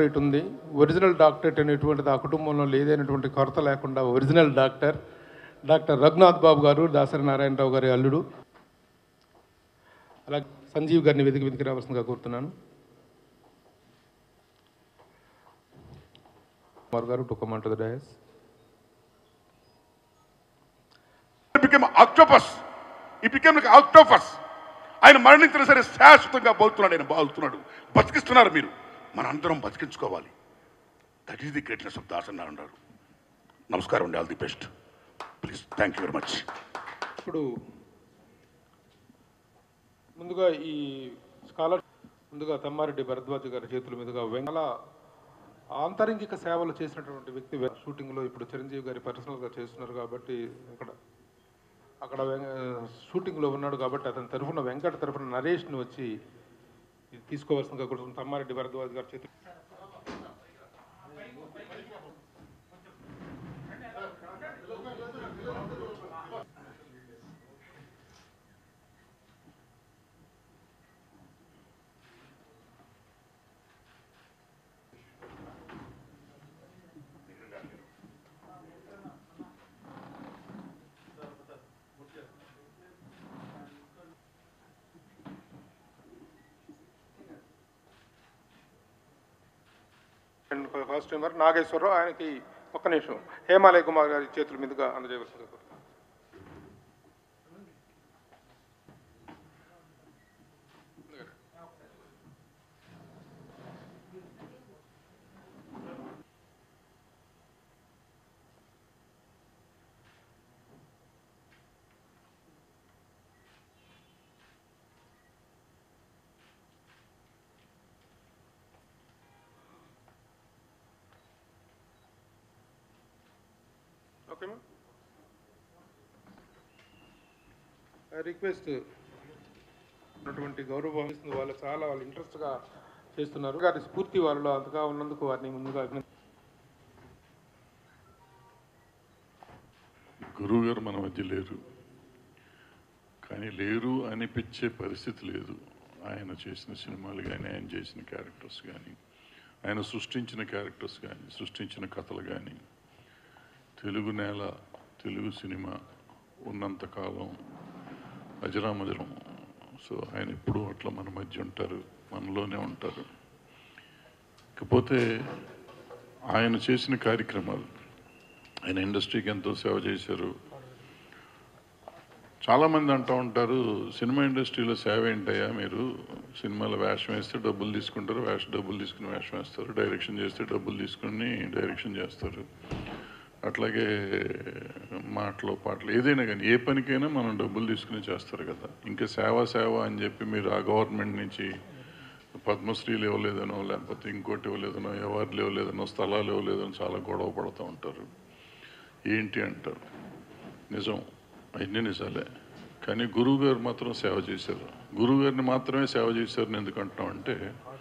Doctorate ఉంది original doctorate అనేటువంటిది ఆ కుటుంబంలో లేదైనటువంటి కొరత లేకుండా original doctor doctor Raghunath Babu గారు దాసరి నారాయణరావు గారి అల్లుడు అలాగే సంజీవ్ గారిని వెతికి వెతికి రావాల్సిందిగా కోరుతున్నాను కుమార్ గారు to command to the dais become octopus he become like octopus ఆయన మరణించిన సరే శాశ్వతంగా బతుకుతున్నాడు ఆయన బాగుతున్నాడు బతికిస్తున్నారు మీరు మన అందరం బతికించుకోవాలి that is the greatness of Das అన్నారు నమస్కారం అండి all the best please thank you very much ఇప్పుడు ముందుగా ఈ స్కాలర్ ముందుగా తమ్మారెడ్డి భరద్వాజ్ గారి చేతుల మీదుగా వెంగళ ఆంతరంగిక సేవలు చేసినటువంటి వ్యక్తి వె- షూటింగ్లో ఇప్పుడు చిరంజీవి గారి పర్సనల్గా చేస్తున్నారు కాబట్టి అక్కడ అక్కడ వెంక- షూటింగ్లో ఉన్నాడు కాబట్టి అతని తరఫున వెంకట తరఫున నరేష్ని వచ్చి ఇది తీసుకోవాల్సిందిగా కూడా తమ్మారెడ్డి భరద్వాజ్ గారి చేతులు అండ్ ఫస్ట్ టైమర్ నాగేశ్వరరావు ఆయనకి ఒక్క నిమిషం హేమాలయ కుమార్ గారి చేతుల మీదుగా అందజేయవలసిందిగా కోరుతున్నాను. ఓకే మ్యామ్ రిక్వెస్ట్ ఉన్నటువంటి గౌరవం ఇస్తుంది వాళ్ళు చాలా వాళ్ళు ఇంట్రెస్ట్గా చేస్తున్నారు గారి స్ఫూర్తి వాళ్ళలో అంతగా ఉన్నందుకు వారిని ముందుగా అభినంది గురువు గారు మన మధ్య లేరు కానీ లేరు అనిపించే పరిస్థితి లేదు ఆయన చేసిన సినిమాలు కానీ ఆయన చేసిన క్యారెక్టర్స్ కానీ ఆయన సృష్టించిన క్యారెక్టర్స్ కానీ సృష్టించిన కథలు కానీ తెలుగు నేల తెలుగు సినిమా ఉన్నంతకాలం అజరామజరం సో ఆయన ఎప్పుడూ అట్లా మన మధ్య ఉంటారు మనలోనే ఉంటారు ఇకపోతే ఆయన చేసిన కార్యక్రమాలు ఆయన ఇండస్ట్రీకి ఎంతో సేవ చేశారు చాలామంది అంటూ ఉంటారు సినిమా ఇండస్ట్రీలో సేవ ఏంటయ్యా మీరు సినిమాలో వేషం వేస్తే డబ్బులు తీసుకుంటారు వేష డబ్బులు తీసుకుని వేషం వేస్తారు డైరెక్షన్ చేస్తే డబ్బులు తీసుకుని డైరెక్షన్ చేస్తారు అట్లాగే మాటలు పాటలు ఏదైనా కానీ ఏ పనికైనా మనం డబ్బులు తీసుకుని చేస్తారు కదా ఇంకా సేవ సేవ అని చెప్పి మీరు ఆ గవర్నమెంట్ నుంచి పద్మశ్రీలు ఇవ్వలేదనో లేకపోతే ఇంకోటి ఇవ్వలేదనో అవార్డులు ఇవ్వలేదనో స్థలాలు ఇవ్వలేదనో చాలా గొడవ పడుతూ ఉంటారు ఏంటి అంటారు నిజం అవన్నీ నిజాలే కానీ గురువు గారు మాత్రం సేవ చేశారు గురువు గారిని మాత్రమే సేవ చేశారని ఎందుకు అంటున్నాం అంటే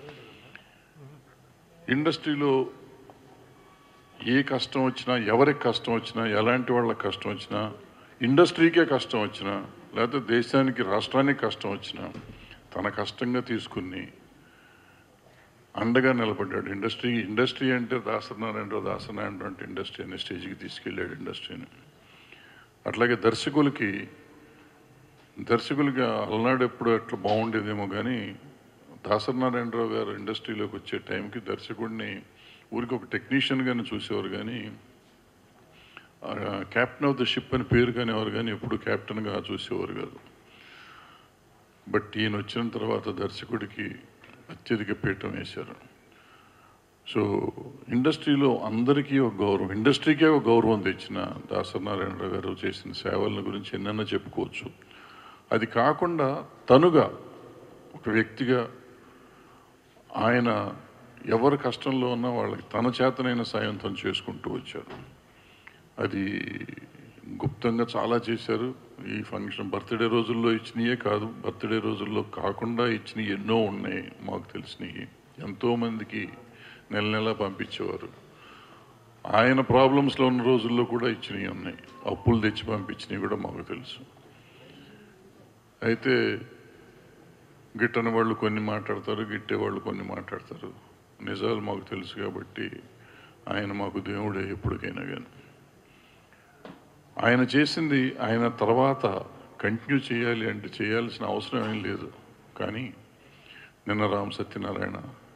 ఇండస్ట్రీలో ఏ కష్టం వచ్చినా ఎవరికి కష్టం వచ్చినా ఎలాంటి వాళ్ళకి కష్టం వచ్చినా ఇండస్ట్రీకే కష్టం వచ్చినా లేకపోతే దేశానికి రాష్ట్రానికి కష్టం వచ్చినా తన కష్టంగా తీసుకుని అండగా నిలబడ్డాడు ఇండస్ట్రీ ఇండస్ట్రీ అంటే దాసనారాయణరావు దాసనారాయణరావు అంటే ఇండస్ట్రీ అనే స్టేజ్కి తీసుకెళ్ళాడు ఇండస్ట్రీని అట్లాగే దర్శకులకి దర్శకులకి అలనాడు ఎప్పుడు అట్లా బాగుండేదేమో కానీ దాసనారాయణరావు గారు ఇండస్ట్రీలోకి వచ్చే టైంకి దర్శకుడిని ఊరికి ఒక టెక్నీషియన్గానే చూసేవారు కానీ క్యాప్టెన్ ఆఫ్ ద షిప్ అని పేరు కానివారు కానీ ఎప్పుడు క్యాప్టెన్గా చూసేవారు కాదు బట్ ఈయన వచ్చిన తర్వాత దర్శకుడికి అత్యధిక పీఠం వేశారు సో ఇండస్ట్రీలో అందరికీ ఒక గౌరవం ఇండస్ట్రీకే ఒక గౌరవం తెచ్చిన దాసనారాయణరావు గారు చేసిన సేవల గురించి ఎన్నైనా చెప్పుకోవచ్చు అది కాకుండా తనుగా ఒక వ్యక్తిగా ఆయన ఎవరు కష్టంలో ఉన్నా వాళ్ళకి తన చేతనైన సాయం తను చేసుకుంటూ వచ్చారు అది గుప్తంగా చాలా చేశారు ఈ ఫంక్షన్ బర్త్డే రోజుల్లో ఇచ్చినయే కాదు బర్త్డే రోజుల్లో కాకుండా ఇచ్చినవి ఎన్నో ఉన్నాయి మాకు తెలిసినవి ఎంతోమందికి నెల నెల పంపించేవారు ఆయన ప్రాబ్లమ్స్లో ఉన్న రోజుల్లో కూడా ఇచ్చినవి ఉన్నాయి అప్పులు తెచ్చి పంపించినవి కూడా మాకు తెలుసు అయితే గిట్టని వాళ్ళు కొన్ని మాట్లాడతారు గిట్టే వాళ్ళు కొన్ని మాట్లాడతారు నిజాలు మాకు తెలుసు కాబట్టి ఆయన మాకు దేవుడే ఎప్పటికైనా కానీ ఆయన చేసింది ఆయన తర్వాత కంటిన్యూ చేయాలి అంటే చేయాల్సిన అవసరం ఏం లేదు కానీ నిన్న రామ్ సత్యనారాయణ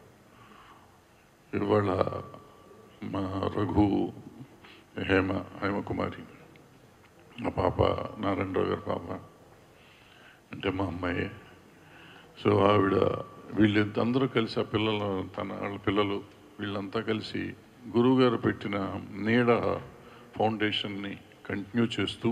ఇవాళ మా రఘు హేమ హేమకుమారి మా పాప నారాయణరావు గారి పాప అంటే మా అమ్మాయి సో ఆవిడ వీళ్ళందరూ కలిసి ఆ పిల్లలు తన వాళ్ళ పిల్లలు వీళ్ళంతా కలిసి గురువు గారు పెట్టిన నీడ ఫౌండేషన్ని కంటిన్యూ చేస్తూ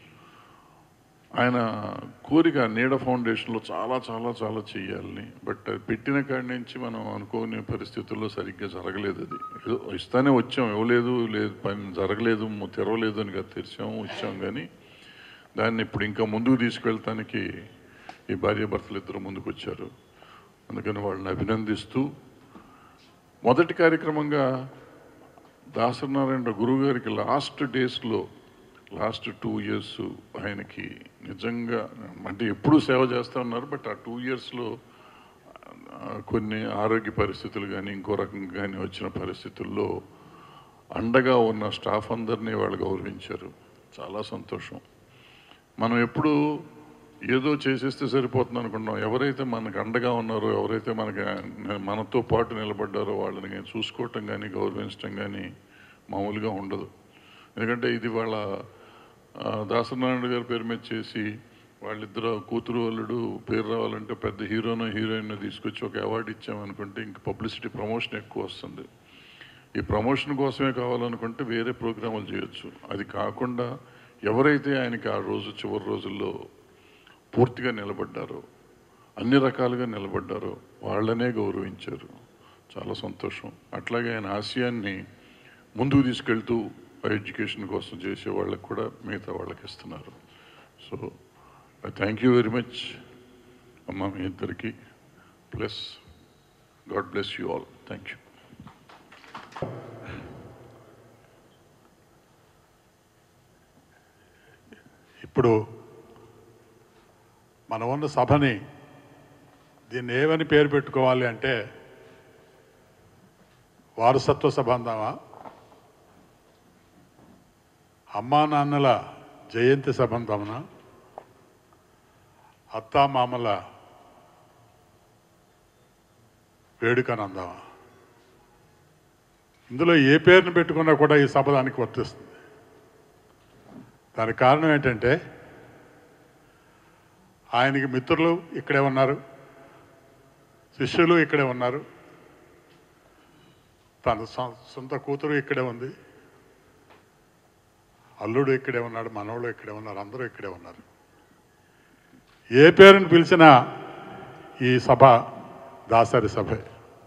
ఆయన కోరిక నీడ ఫౌండేషన్లో చాలా చాలా చాలా చెయ్యాలని బట్ అది పెట్టిన కాడి నుంచి మనం అనుకోని పరిస్థితుల్లో సరిగ్గా జరగలేదు అది ఏదో ఇస్తానే వచ్చాం ఇవ్వలేదు లేదు పని జరగలేదు ము- తెరవలేదు అని కాదు తెరిచాము ఇచ్చాం కానీ దాన్ని ఇప్పుడు ఇంకా ముందుకు తీసుకెళ్ళటానికి ఈ భార్యాభర్తలు ఇద్దరు ముందుకు వచ్చారు అందుకని వాళ్ళని అభినందిస్తూ మొదటి కార్యక్రమంగా దాసనారాయణ గురువు గారికి లాస్ట్ డేస్లో లాస్ట్ టూ ఇయర్స్ ఆయనకి నిజంగా అంటే ఎప్పుడూ సేవ చేస్తూ ఉన్నారు బట్ ఆ టూ ఇయర్స్లో కొన్ని ఆరోగ్య పరిస్థితులు కానీ ఇంకో రకంగా కానీ వచ్చిన పరిస్థితుల్లో అండగా ఉన్న స్టాఫ్ అందరినీ వాళ్ళు గౌరవించారు చాలా సంతోషం మనం ఎప్పుడు ఏదో చేసేస్తే సరిపోతుంది అనుకున్నాం ఎవరైతే మనకు అండగా ఉన్నారో ఎవరైతే మనకి మనతో పాటు నిలబడ్డారో వాళ్ళని చూసుకోవటం కానీ గౌరవించడం కానీ మామూలుగా ఉండదు ఎందుకంటే ఇది వాళ్ళ ఆ, దాసనారాయణ గారి పేరు మీద చేసి వాళ్ళిద్దరు కూతురు అల్లుడు పేరు రావాలంటే పెద్ద హీరోనో హీరోయిన్ తీసుకొచ్చి ఒక అవార్డు ఇచ్చామనుకుంటే ఇంక పబ్లిసిటీ ప్రమోషన్ ఎక్కువ వస్తుంది ఈ ప్రమోషన్ కోసమే కావాలనుకుంటే వేరే ప్రోగ్రాములు చేయొచ్చు అది కాకుండా ఎవరైతే ఆయనకి ఆ రోజు చివరి రోజుల్లో పూర్తిగా నిలబడ్డారో అన్ని రకాలుగా నిలబడ్డారో వాళ్ళనే గౌరవించారు చాలా సంతోషం అట్లాగే ఆయన ఆశయాన్ని ముందుకు తీసుకెళ్తూ ఎడ్యుకేషన్ కోసం చేసే వాళ్ళకి కూడా మిగతా వాళ్ళకి ఇస్తున్నారు so thank you very much అమ్మ మీ ఇద్దరికి plus god bless you all thank you ఇప్పుడు మన ఉన్న సభని దీన్ని ఏమని పేరు పెట్టుకోవాలి అంటే వారసత్వ సభ అందామా అమ్మా నాన్నల జయంతి సభ అందామనా అత్తా మామల వేడుకని అందామా ఇందులో ఏ పేరుని పెట్టుకున్నా కూడా ఈ సభ దానికి వర్తిస్తుంది దానికి కారణం ఏంటంటే ఆయనకి మిత్రులు ఇక్కడే ఉన్నారు శిష్యులు ఇక్కడే ఉన్నారు తన సొ- సొంత కూతురు ఇక్కడే ఉంది అల్లుడు ఇక్కడే ఉన్నాడు మనవడు ఇక్కడే ఉన్నారు అందరూ ఇక్కడే ఉన్నారు ఏ పేరుని పిలిచినా ఈ సభ దాసరి సభే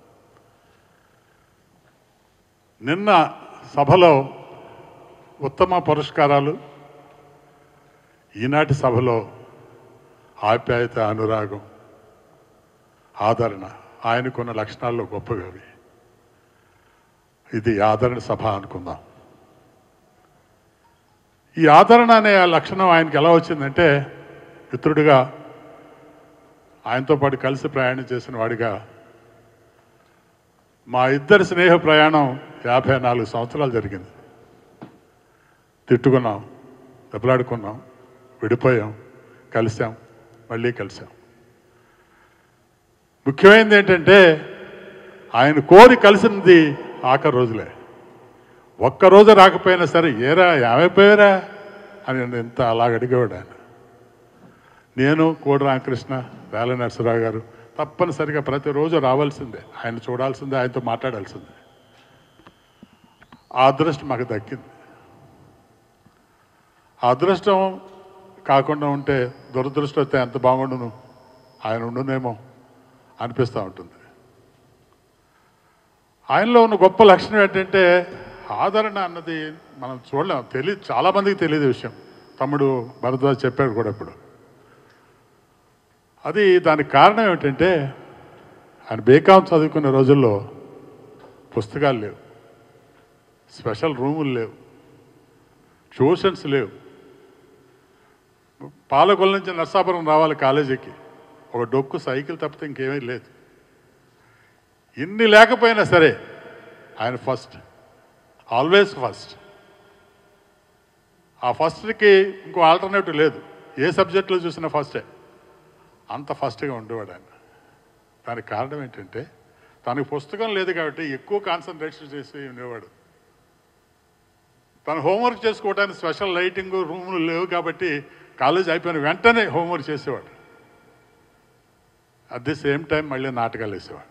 నిన్న సభలో ఉత్తమ పురస్కారాలు ఈనాటి సభలో ఆప్యాయత అనురాగం ఆదరణ ఆయనకున్న లక్షణాల్లో గొప్పవి అవి ఇది ఆదరణ సభ అనుకుందాం ఈ ఆదరణ అనే ఆ లక్షణం ఆయనకి ఎలా వచ్చిందంటే మిత్రుడిగా ఆయనతో పాటు కలిసి ప్రయాణం చేసిన వాడిగా మా ఇద్దరి స్నేహ ప్రయాణం యాభై నాలుగు సంవత్సరాలు జరిగింది తిట్టుకున్నాం దెబ్బలాడుకున్నాం విడిపోయాం కలిసాం మళ్ళీ కలిసాం ముఖ్యమైనది ఏంటంటే ఆయన కోరి కలిసినది ఆఖరి రోజులే ఒక్క రోజు రాకపోయినా సరే ఏరా ఏమైపోయారా అని ఎంత అలాగ అడిగేవాడు ఆయన నేను కోడి రామకృష్ణ వేల నరసరావు గారు తప్పనిసరిగా ప్రతిరోజు రావాల్సిందే ఆయన చూడాల్సిందే ఆయనతో మాట్లాడాల్సిందే ఆ అదృష్టం మాకు దక్కింది ఆ అదృష్టం కాకుండా ఉంటే దురదృష్టం వస్తే ఎంత బాగుండును ఆయన ఉండునేమో అనిపిస్తూ ఉంటుంది ఆయనలో ఉన్న గొప్ప లక్షణం ఏంటంటే ఆదరణ అన్నది మనం చూడలేం తెలియదు చాలామందికి తెలియదు ఈ విషయం తమ్ముడు భరద్వాజ్ చెప్పాడు కూడా ఇప్పుడు అది దానికి కారణం ఏమిటంటే ఆయన బేకాం చదువుకున్న రోజుల్లో పుస్తకాలు లేవు స్పెషల్ రూములు లేవు ట్యూషన్స్ లేవు పాలకొల నుంచి నర్సాపురం రావాలి కాలేజీకి ఒక డొక్కు సైకిల్ తప్పితే ఇంకేమీ లేదు ఇన్ని లేకపోయినా సరే ఆయన ఫస్ట్ ఆల్వేస్ ఫస్ట్ ఆ ఫస్ట్కి ఇంకో ఆల్టర్నేటివ్ లేదు ఏ సబ్జెక్టులో చూసినా ఫస్టే అంత ఫస్ట్గా ఉండేవాడు ఆయన దానికి కారణం ఏంటంటే తనకి పుస్తకం లేదు కాబట్టి ఎక్కువ కాన్సన్ట్రేషన్ చేసి ఉండేవాడు తను హోంవర్క్ చేసుకోవడానికి స్పెషల్ లైటింగ్ రూములు లేవు కాబట్టి కాలేజ్ అయిపోయిన వెంటనే హోంవర్క్ చేసేవాడు అట్ ది సేమ్ టైం మళ్ళీ నాటకాలు వేసేవాడు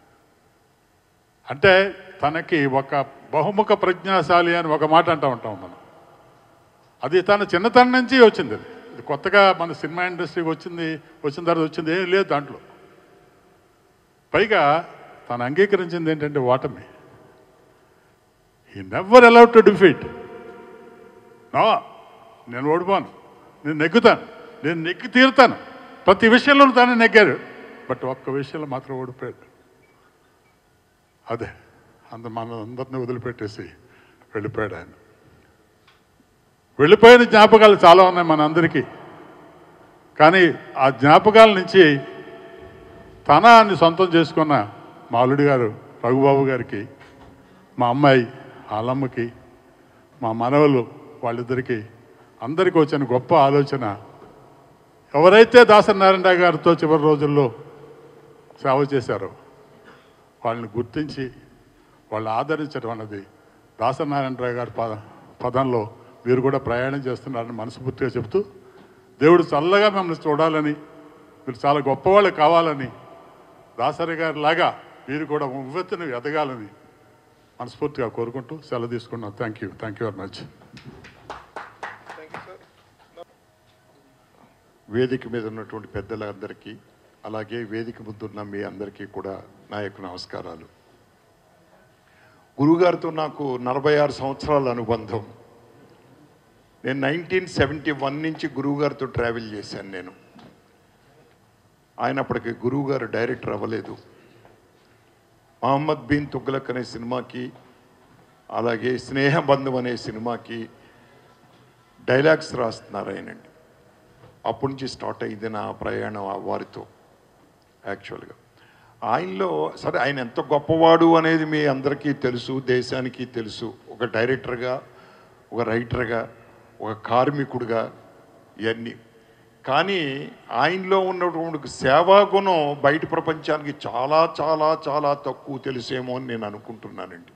అంటే తనకి ఒక బహుముఖ ప్రజ్ఞాశాలి అని ఒక మాట అంటూ ఉంటాం మనం అది తన చిన్నతనం నుంచి వచ్చింది అది ఇది కొత్తగా మన సినిమా ఇండస్ట్రీకి వచ్చింది వచ్చిన తర్వాత వచ్చింది ఏం లేదు దాంట్లో పైగా తను అంగీకరించింది ఏంటంటే ఓటమి he never allowed to defeat no నేను ఓడిపోను నేను నెగ్గుతాను నేను నెగ్గి తీరుతాను ప్రతి విషయంలో తాను నెగ్గారు బట్ ఒక్క విషయంలో మాత్రం ఓడిపోయాడు అదే అంత మన అందరిని వదిలిపెట్టేసి వెళ్ళిపోయాడు ఆయన వెళ్ళిపోయిన జ్ఞాపకాలు చాలా ఉన్నాయి మన అందరికీ కానీ ఆ జ్ఞాపకాల నుంచి తనాన్ని సొంతం చేసుకున్న మా అల్లుడి గారు రఘుబాబు గారికి మా అమ్మాయి ఆలమ్మకి మా మనవలు వాళ్ళిద్దరికి అందరికీ వచ్చిన గొప్ప ఆలోచన ఎవరైతే దాసనారాయణ గారితో చివరి రోజుల్లో సేవ చేశారో వాళ్ళని గుర్తించి వాళ్ళు ఆదరించడం అన్నది దాసనారాయణరావు గారి పద పదంలో మీరు కూడా ప్రయాణం చేస్తున్నారని మనస్ఫూర్తిగా చెప్తూ దేవుడు చల్లగా మిమ్మల్ని చూడాలని మీరు చాలా గొప్పవాళ్ళు కావాలని దాసరి గారి లాగా మీరు కూడా ఉవ్వెత్తున ఎదగాలని మనస్ఫూర్తిగా కోరుకుంటూ సెలవు తీసుకున్నాం thank you thank you very much వేదిక మీద ఉన్నటువంటి పెద్దలందరికీ అలాగే వేదిక ముందున్న మీ అందరికీ కూడా నా యొక్క నమస్కారాలు గురుగారితో నాకు నలభై ఆరు సంవత్సరాల అనుబంధం నేను నైన్టీన్ సెవెంటీ వన్ నుంచి గురువుగారితో ట్రావెల్ చేశాను నేను ఆయన అప్పటికి గురువుగారు డైరెక్టర్ అవ్వలేదు మహమ్మద్ బిన్ తుగ్లక్ అనే సినిమాకి అలాగే స్నేహబంధం అనే సినిమాకి డైలాగ్స్ రాస్తున్నారు ఆయనండి అప్పటి నుంచి స్టార్ట్ అయింది నా ప్రయాణం ఆ వారితో యాక్చువల్గా ఆయనలో సరే ఆయన ఎంత గొప్పవాడు అనేది మీ అందరికీ తెలుసు దేశానికి తెలుసు ఒక డైరెక్టర్గా ఒక రైటర్గా ఒక కార్మికుడిగా ఇవన్నీ కానీ ఆయనలో ఉన్నటువంటి సేవా గుణం బయట ప్రపంచానికి చాలా చాలా చాలా తక్కువ తెలుసేమో అని నేను అనుకుంటున్నానండి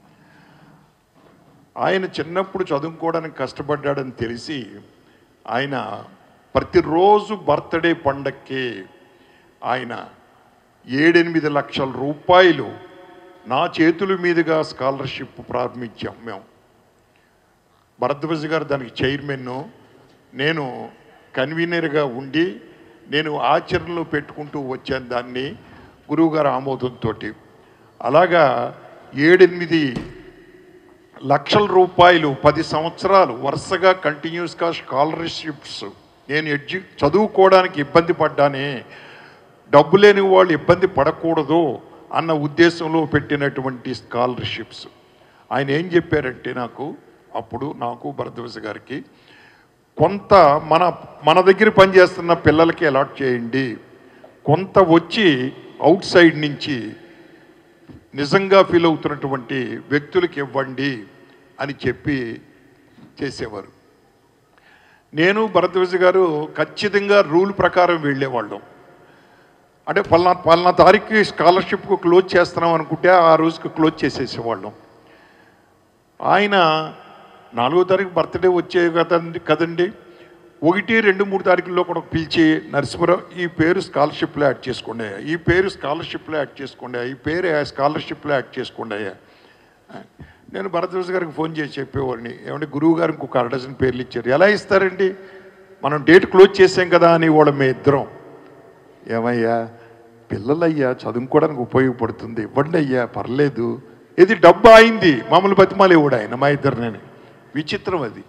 ఆయన చిన్నప్పుడు చదువుకోవడానికి కష్టపడ్డాడని తెలిసి ఆయన ప్రతిరోజు బర్త్డే పండక్కి ఆయన ఏడెనిమిది లక్షల రూపాయలు నా చేతుల మీదుగా స్కాలర్షిప్ ప్రారంభించాం మేము భరద్వాజ్ గారు దానికి చైర్మన్ నేను కన్వీనర్గా ఉండి నేను ఆచరణలో పెట్టుకుంటూ వచ్చాను దాన్ని గురువుగారు ఆమోదంతో అలాగా ఏడెనిమిది లక్షల రూపాయలు పది సంవత్సరాలు వరుసగా కంటిన్యూస్గా స్కాలర్షిప్స్ నేను ఎడ్యు చదువుకోవడానికి ఇబ్బంది పడ్డానే డబ్బు లేని వాళ్ళు ఇబ్బంది పడకూడదు అన్న ఉద్దేశంలో పెట్టినటువంటి స్కాలర్షిప్స్ ఆయన ఏం చెప్పారంటే నాకు అప్పుడు నాకు భరద్వాజ గారికి కొంత మన మన దగ్గర పనిచేస్తున్న పిల్లలకి అలాట్ చేయండి కొంత వచ్చి అవుట్ సైడ్ నుంచి నిజంగా ఫీల్ అవుతున్నటువంటి వ్యక్తులకి ఇవ్వండి అని చెప్పి చేసేవారు నేను భరద్వాజ గారు ఖచ్చితంగా రూల్ ప్రకారం వెళ్ళేవాళ్ళం అంటే పలానా పలానా తారీఖు స్కాలర్షిప్కు క్లోజ్ చేస్తున్నాం అనుకుంటే ఆ రోజుకి క్లోజ్ చేసేసేవాళ్ళం ఆయన నాలుగో తారీఖు బర్త్డే వచ్చే కదండి కదండి ఒకటి రెండు మూడు తారీఖుల్లో కూడా పిలిచి నరసింహరావు ఈ పేరు స్కాలర్షిప్లో యాడ్ చేసుకోండి అయ్యా ఈ పేరు స్కాలర్షిప్లో యాడ్ చేసుకోండి అయ్యా ఈ పేరు స్కాలర్షిప్లో యాడ్ చేసుకోండి అయ్యా నేను భరద్వాజ్ గారికి ఫోన్ చేసి చెప్పేవాడిని ఏమంటే గురువు గారు ఇంకొక అర డజన్ పేర్లు ఇచ్చారు ఎలా ఇస్తారండి మనం డేట్ క్లోజ్ చేసాం కదా అని వాళ్ళ మీ ఇద్దరం ఏమయ్యా పిల్లలయ్యా చదువుకోవడానికి ఉపయోగపడుతుంది ఇవ్వండి అయ్యా పర్లేదు ఇది డబ్బు అయింది మామూలు బతిమాలేవాడు ఆయన మా ఇద్దరిని విచిత్రం అది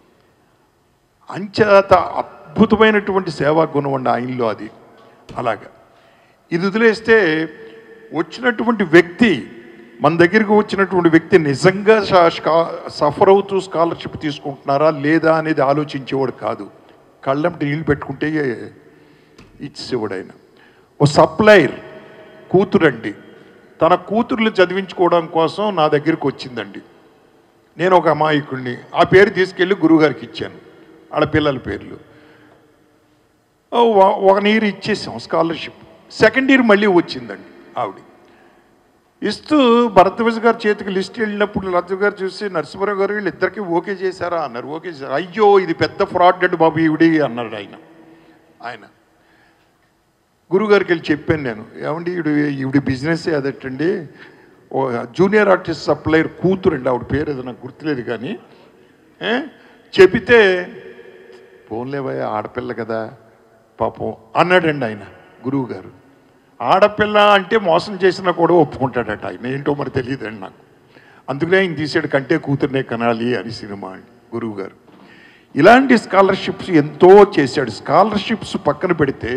అంచేత అద్భుతమైనటువంటి సేవా గుణం ఉండి ఆయనలో అది అలాగా ఇది వదిలేస్తే వచ్చినటువంటి వ్యక్తి మన దగ్గరికి వచ్చినటువంటి వ్యక్తి నిజంగా షా- స్కా- సఫర్ అవుతూ స్కాలర్షిప్ తీసుకుంటున్నారా లేదా అనేది ఆలోచించేవాడు కాదు కళ్ళంటి నీళ్ళు పెట్టుకుంటే ఇచ్చేవాడు ఆయన ఓ సప్లైర్ కూతురండి తన కూతుర్లు చదివించుకోవడం కోసం నా దగ్గరికి వచ్చిందండి నేను ఒక అమాయకుడిని ఆ పేరు తీసుకెళ్ళి గురువుగారికి ఇచ్చాను వాళ్ళ పిల్లల పేర్లు ఓ, ఒక- ఒక నీరు ఇచ్చేసాం స్కాలర్షిప్ సెకండ్ ఇయర్ మళ్ళీ వచ్చిందండి ఆవిడ ఇస్తూ భరద్వాజ్ గారి చేతికి లిస్ట్ వెళ్ళినప్పుడు లజ్జు గారు చూసి నరసింహరావు గారు వీళ్ళిద్దరికి ఓకే చేశారా అన్నారు ఓకే చేశారు అయ్యో ఇది పెద్ద ఫ్రాడ్ అండి బాబు ఈవిడి అన్నాడు ఆయన ఆయన గురుగారికి వెళ్ళి చెప్పాను నేను ఏమండి ఈవిడ ఈవిడ బిజినెస్ అదటండి ఓ జూనియర్ ఆర్టిస్ట్ సప్లైర్ కూతురండి ఆవిడ పేరు ఏదో నాకు గుర్తులేదు కానీ ఏ? చెబితే పోన్లేవయ్య ఆడపిల్ల కదా పాపం అన్నాడండి ఆయన గురువు గారు ఆడపిల్ల అంటే మోసం చేసినా కూడా ఒప్పుకుంటాడట ఆయన ఏంటో మరి తెలియదండి నాకు అందుకనే ఆయన తీసాడు కంటే కూతుర్నే కనాలి అని సినిమా గురువు గారు ఇలాంటి స్కాలర్షిప్స్ ఎంతో చేశాడు స్కాలర్షిప్స్ పక్కన పెడితే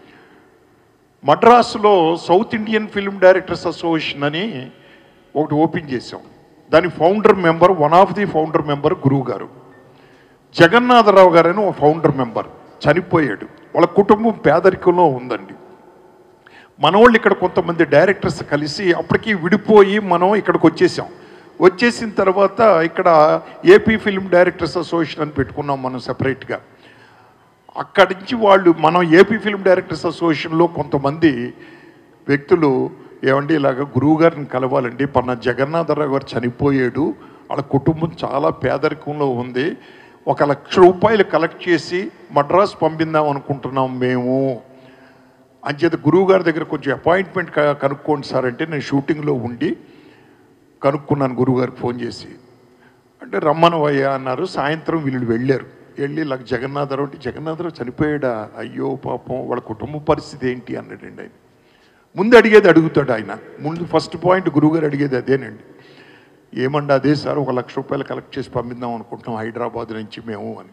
మద్రాసులో south Indian film directors association అని ఒకటి ఓపెన్ చేశాం దాని founder member one of the founder member గురువు గారు జగన్నాథరావు గారు అని ఒక ఫౌండర్ మెంబర్ చనిపోయాడు వాళ్ళ కుటుంబం పేదరికంలో ఉందండి మనోళ్ళు ఇక్కడ కొంతమంది డైరెక్టర్స్ కలిసి అప్పటికి విడిపోయి మనం ఇక్కడికి వచ్చేసాం వచ్చేసిన తర్వాత ఇక్కడ ఏపీ ఫిల్మ్ డైరెక్టర్స్ అసోసియేషన్ అని పెట్టుకున్నాం మనం సెపరేట్గా అక్కడి నుంచి వాళ్ళు మనం ఏపీ ఫిల్మ్ డైరెక్టర్స్ అసోసియేషన్లో కొంతమంది వ్యక్తులు ఏమండి ఇలాగ గురువు గారిని కలవాలండి పన్న జగన్నాథరావు గారు చనిపోయాడు వాళ్ళ కుటుంబం చాలా పేదరికంలో ఉంది ఒక లక్ష రూపాయలు కలెక్ట్ చేసి మద్రాస్ పంపిందాం అనుకుంటున్నాం మేము అంచేత గురువు గారి దగ్గర కొంచెం అపాయింట్మెంట్ క- కనుక్కోండి సార్ అంటే నేను షూటింగ్లో ఉండి కనుక్కున్నాను గురువు గారికి ఫోన్ చేసి అంటే రమ్మనవయ్యా అన్నారు సాయంత్రం వీళ్ళు వెళ్ళారు వెళ్ళి ఇలా జగన్నాథరావు అంటే జగన్నాథరావు చనిపోయాడా అయ్యో పాపం వాళ్ళ కుటుంబ పరిస్థితి ఏంటి అన్నాడండి ఆయన ముందు అడిగేది అడుగుతాడు ఆయన ముందు ఫస్ట్ పాయింట్ గురువుగారు అడిగేది అదేనండి ఏమండి అదే సార్ ఒక లక్ష రూపాయలు కలెక్ట్ చేసి పంపిద్దాం అనుకుంటున్నాం హైదరాబాద్ నుంచి మేము అని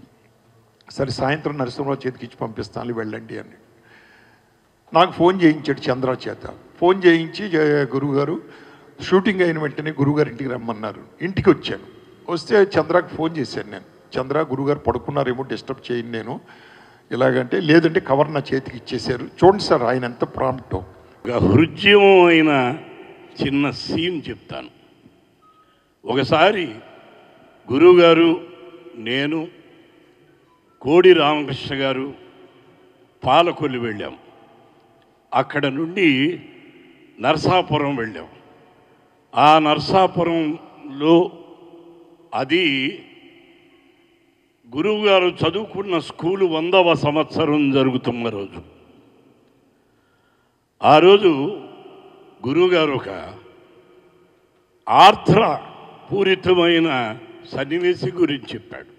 సరే సాయంత్రం నరసింహరావు చేతికి ఇచ్చి పంపిస్తాను వెళ్ళండి అని నాకు ఫోన్ చేయించాడు చంద్ర చేత ఫోన్ చేయించి "జయ- గురువుగారు షూటింగ్ అయిన వెంటనే గురువుగారు ఇంటికి రమ్మన్నారు ఇంటికి వచ్చాను వస్తే చంద్రకి ఫోన్ చేశాను నేను చంద్ర గురుగారు పడుకున్నారేమో డిస్టర్బ్ చేయను నేను ఇలాగంటే లేదంటే కవర్ నా చేతికి ఇచ్చేశారు చూడండి సార్ ఆయన ఎంత ప్రాంప్టో ఒక హృద్యమైన చిన్న సీన్ చెప్తాను ఒకసారి గురువుగారు నేను కోడి రామకృష్ణ గారు పాలకొల్లు వెళ్ళాం అక్కడ నుండి నరసాపురం వెళ్ళాం ఆ నరసాపురంలో అది గురువుగారు చదువుకున్న స్కూలు వందవ సంవత్సరం జరుగుతున్న రోజు ఆ రోజు గురువుగారు ఒక ఆర్ద్ర పూరితమైన సన్నివేశం గురించి చెప్పాడు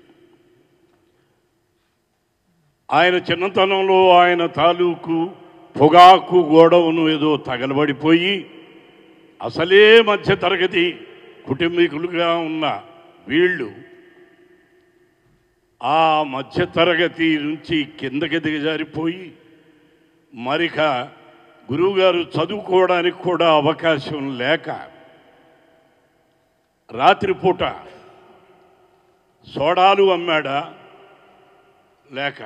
ఆయన చిన్నతనంలో ఆయన తాలూకు పొగాకు గోడవును ఏదో తగలబడిపోయి అసలే మధ్య తరగతి కుటుంబీకులుగా ఉన్న వీళ్ళు ఆ మధ్య తరగతి నుంచి కిందకి దిగజారిపోయి మరిక గురువుగారు చదువుకోవడానికి కూడా అవకాశం లేక రాత్రిపూట సోడాలు అమ్మాడా లేక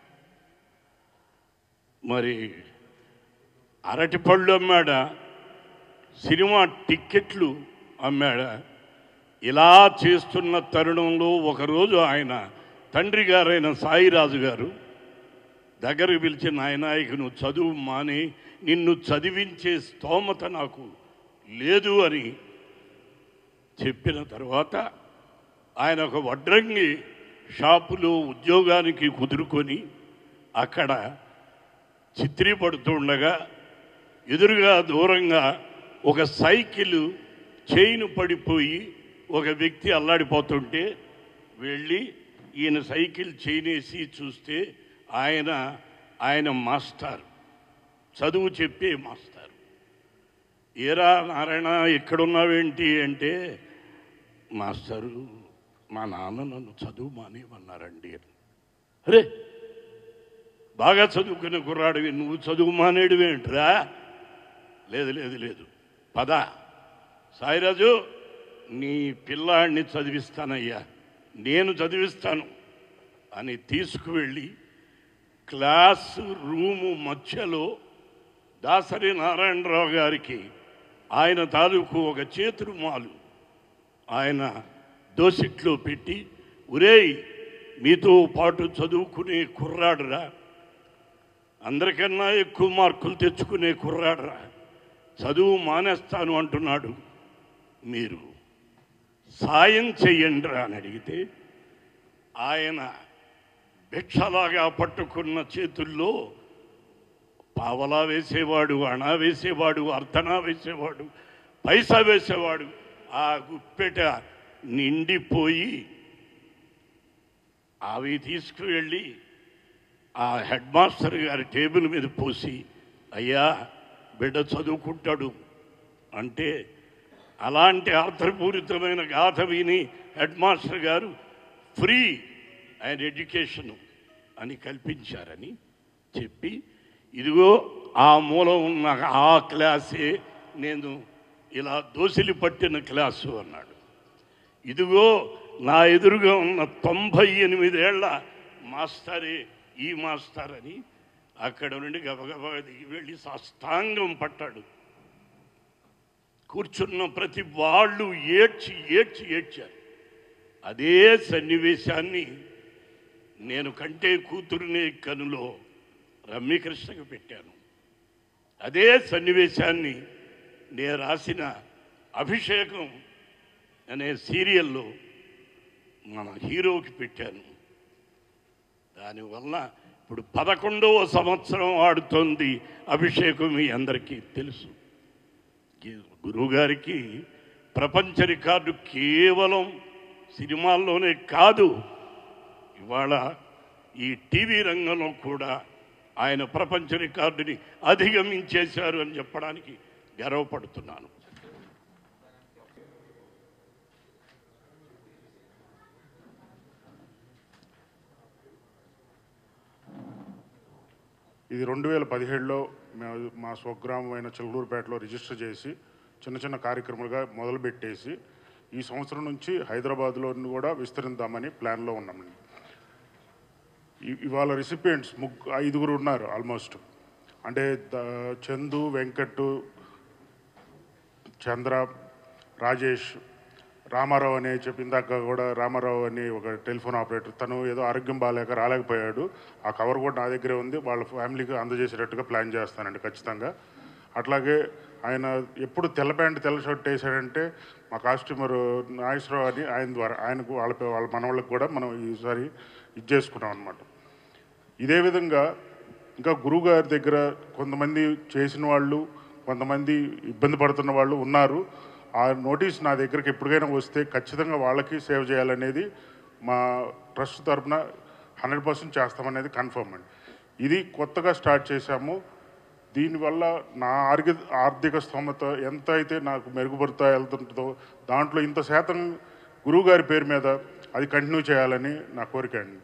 మరి అరటిపళ్ళు అమ్మాడా సినిమా టిక్కెట్లు అమ్మాడా ఇలా చేస్తున్న తరుణంలో ఒకరోజు ఆయన తండ్రి గారైన సాయిరాజు గారు దగ్గరికి పిలిచి నాయన ఇక నువ్వు చదువు మాని నిన్ను చదివించే స్తోమత నాకు లేదు అని చెప్పిన తర్వాత ఆయన ఒక వడ్రంగి షాపులో ఉద్యోగానికి కుదురుకొని అక్కడ చిత్రీపడుతుండగా ఎదురుగా దూరంగా ఒక సైకిల్ చైన్ పడిపోయి ఒక వ్యక్తి అల్లాడిపోతుంటే వెళ్ళి ఈయన సైకిల్ చైనేసి చూస్తే ఆయన ఆయన మాస్టర్ చదువు చెప్పే మాస్టర్ ఏరా నారాయణ ఎక్కడున్నావేంటి అంటే మాస్టరు మా నాన్న నన్ను చదువు మానేమన్నారండి అరే బాగా చదువుకున్న కుర్రాడివి నువ్వు చదువు మానేడువేంట్రా లేదు లేదు లేదు పద సాయిరాజు నీ పిల్లాడిని చదివిస్తానయ్యా నేను చదివిస్తాను అని తీసుకువెళ్ళి క్లాస్ రూము మధ్యలో దాసరి నారాయణరావు గారికి ఆయన తాలూకు ఒక చేతురు మాలు ఆయన దోసిట్లో పెట్టి ఒరేయ్ మీతో పాటు చదువుకునే కుర్రాడురా అందరికన్నా ఎక్కువ మార్కులు తెచ్చుకునే కుర్రాడురా చదువు మానేస్తాను అంటున్నాడు మీరు సాయం చెయ్యండి అని అడిగితే ఆయన భిక్షలాగా పట్టుకున్న చేతుల్లో పావలా వేసేవాడు అణా వేసేవాడు అర్ధనా వేసేవాడు పైసా వేసేవాడు ఆ గుప్పెట నిండిపోయి అవి తీసుకువెళ్ళి ఆ హెడ్ మాస్టర్ గారి టేబుల్ మీద పోసి అయ్యా బిడ్డ చదువుకుంటాడు అంటే అలాంటి అర్థపూరితమైన గాథ విని హెడ్ మాస్టర్ గారు ఫ్రీ అండ్ ఎడ్యుకేషన్ అని కల్పించారని చెప్పి ఇదిగో ఆ మూల ఉన్న ఆ క్లాసే నేను ఇలా దోసిలి పట్టిన క్లాసు అన్నాడు ఇదిగో నా ఎదురుగా ఉన్న తొంభై ఎనిమిదేళ్ల మాస్టరే ఈ మాస్టర్ అని అక్కడ నుండి గబగబా దిగి వెళ్ళి సాష్టాంగం పట్టాడు కూర్చున్న ప్రతి వాళ్ళు ఏడ్చి ఏడ్చి ఏడ్చారు అదే సన్నివేశాన్ని నేను కంటే కూతురునే కనులో రమ్యకృష్ణకు పెట్టాను అదే సన్నివేశాన్ని నేను రాసిన అభిషేకం అనే సీరియల్లో మన హీరోకి పెట్టాను దానివల్ల ఇప్పుడు పదకొండవ సంవత్సరం ఆడుతోంది అభిషేకం మీ అందరికీ తెలుసు గురువుగారికి ప్రపంచ రికార్డు కేవలం సినిమాల్లోనే కాదు ఇవాళ ఈ టీవీ రంగంలో కూడా ఆయన ప్రపంచ రికార్డుని అధిగమించేశారు అని చెప్పడానికి గర్వపడుతున్నాను ఇది రెండు వేల పదిహేడులో మేము మా స్వగ్రామమైన చిల్లూరుపేటలో రిజిస్టర్ చేసి చిన్న చిన్న కార్యక్రమాలుగా మొదలుపెట్టేసి ఈ సంవత్సరం నుంచి హైదరాబాద్లో కూడా విస్తరిద్దామని ప్లాన్లో ఉన్నామండి ఇ- ఇవాళ రిసిపియంట్స్ ముగ్గు ఐదుగురు ఉన్నారు ఆల్మోస్ట్ అంటే ద- చందు వెంకట్ చంద్ర రాజేష్ రామారావు అనే చెప్పి ఇందాక కూడా రామారావు అని ఒక టెలిఫోన్ ఆపరేటర్ తను ఏదో ఆరోగ్యం బాగాలేక రాలేకపోయాడు ఆ కవర్ కూడా నా దగ్గరే ఉంది వాళ్ళ ఫ్యామిలీకి అందజేసేటట్టుగా ప్లాన్ చేస్తానండి ఖచ్చితంగా అట్లాగే ఆయన ఎప్పుడు తెల్ల ప్యాంట్ తెల్ల షర్ట్ వేసాడంటే మా కాస్ట్యూమర్ నాగేశ్వరరావు అని ఆయన ద్వారా ఆయనకు వాళ్ళ వాళ్ళ మనవాళ్ళకి కూడా మనం ఈసారి ఇది చేసుకున్నాం అనమాట ఇదే విధంగా ఇంకా గురువు గారి దగ్గర కొంతమంది చేసిన వాళ్ళు కొంతమంది ఇబ్బంది పడుతున్న వాళ్ళు ఉన్నారు ఆ నోటీస్ నా దగ్గరికి ఎప్పటికైనా వస్తే ఖచ్చితంగా వాళ్ళకి సేవ్ చేయాలనేది మా ట్రస్ట్ తరఫున హండ్రెడ్ పర్సెంట్ చేస్తామనేది కన్ఫర్మ్ అండి ఇది కొత్తగా స్టార్ట్ చేశాము దీనివల్ల నా ఆర్థిక ఆర్థిక స్తోమత ఎంత అయితే నాకు మెరుగుపడుతా వెళ్తుంటుందో దాంట్లో ఇంత శాతం గురువు గారి పేరు మీద అది కంటిన్యూ చేయాలని నా కోరిక అండి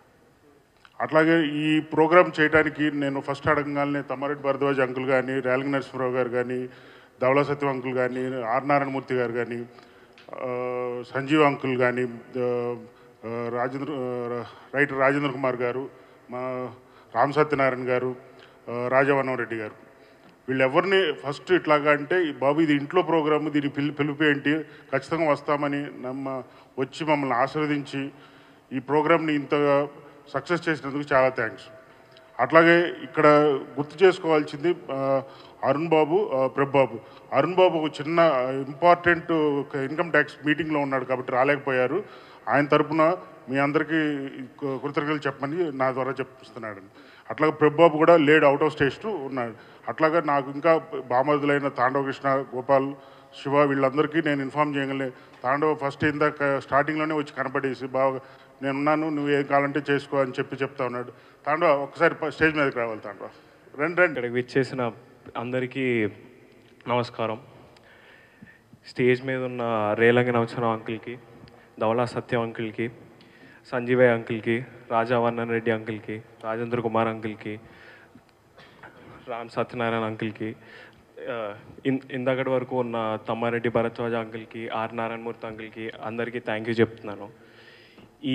అట్లాగే ఈ ప్రోగ్రామ్ చేయడానికి నేను ఫస్ట్ అడగగానే తమ్మారెడ్డి భరద్వాజ్ అంకుల్ కానీ రేలంగి నరసింహరావు గారు కానీ ధవళ సత్యం అంకుల్ కానీ ఆర్ నారాయణమూర్తి గారు కానీ ఆ, సంజీవ్ అంకుల్ కానీ ఆ, ఆ, రాజేంద్ర ఆ, రైటర్ రాజేంద్ర కుమార్ గారు మా రామ్ సత్యనారాయణ గారు ఆ, రాజావనం రెడ్డి గారు వీళ్ళెవరిని ఫస్ట్ ఇట్లాగా అంటే "ఈ బాబు ఇది ఇంట్లో ప్రోగ్రాము దీని పిలు పిలుపు ఏంటి ఖచ్చితంగా వస్తామని నమ్మ వచ్చి మమ్మల్ని ఆశీర్వదించి ఈ ప్రోగ్రామ్ని ఇంతగా సక్సెస్ చేసినందుకు చాలా థ్యాంక్స్ అట్లాగే ఇక్కడ గుర్తు చేసుకోవాల్సింది ఆ, అరుణ్ బాబు ఆ, ప్రభు బాబు అరుణ్ బాబు ఒక చిన్న ఇంపార్టెంట్ ఇన్కమ్ ట్యాక్స్ మీటింగ్లో ఉన్నాడు కాబట్టి రాలేకపోయారు ఆయన తరపున మీ అందరికీ కృ- కృతజ్ఞతలు చెప్పమని నా ద్వారా చెప్తున్నాడు అట్లాగే ప్రభు బాబు కూడా లేడ్ అవుట్ ఆఫ్ స్టేషన్ ఉన్నాడు అట్లాగా నాకు ఇంకా బామరుదులైన తాండవ కృష్ణ గోపాల్ శివ వీళ్ళందరికీ నేను ఇన్ఫామ్ చేయగలే తాండవ ఫస్ట్ ఇందాక స్టార్టింగ్లోనే వచ్చి కనపడేసి బాగా నేనున్నాను నువ్వు ఏం కావాలంటే చేసుకో అని చెప్పి చెప్తా ఉన్నాడు తాండవ ఒకసారి ప- స్టేజ్ మీదకి రావాలి తాండవ రండి రండి ఇక్కడికి విచ్చేసిన అందరికీ నమస్కారం స్టేజ్ మీద ఉన్న రేలంగి నవచరం అంకుల్కి ధవళా సత్యం అంకుల్కి సంజీవయ్య అంకుల్కి రాజావర్ణన్ రెడ్డి అంకుల్కి రాజేంద్ర కుమార్ అంకుల్కి రామ్ సత్యనారాయణ అంకుల్కి ఆ, ఇన్ ఇందాకటి వరకు ఉన్న తమ్మారెడ్డి భరద్వాజ అంకుల్కి ఆర్ నారాయణమూర్తి అంకుల్కి అందరికీ థ్యాంక్ యూ చెప్తున్నాను ఈ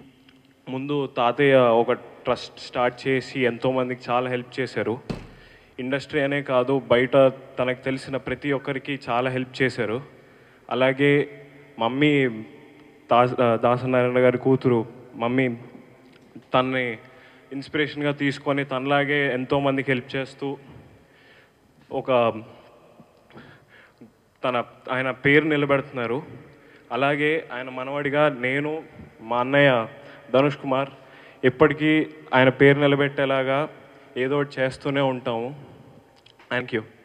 ముందు తాతయ్య ఒక ట్రస్ట్ స్టార్ట్ చేసి ఎంతోమందికి చాలా హెల్ప్ చేశారు ఇండస్ట్రీ అనే కాదు బయట తనకు తెలిసిన ప్రతి ఒక్కరికి చాలా హెల్ప్ చేశారు అలాగే మమ్మీ దాస్ దాసనారాయణ గారి కూతురు మమ్మీ తనని ఇన్స్పిరేషన్గా తీసుకొని తనలాగే ఎంతోమందికి హెల్ప్ చేస్తూ ఒక తన ఆయన పేరు నిలబెడుతున్నారు అలాగే ఆయన మనవడిగా నేను మా అన్నయ్య ధనుష్ కుమార్ ఎప్పటికీ ఆయన పేరు నిలబెట్టేలాగా ఏదో ఒకటి చేస్తూనే ఉంటాము థ్యాంక్ యూ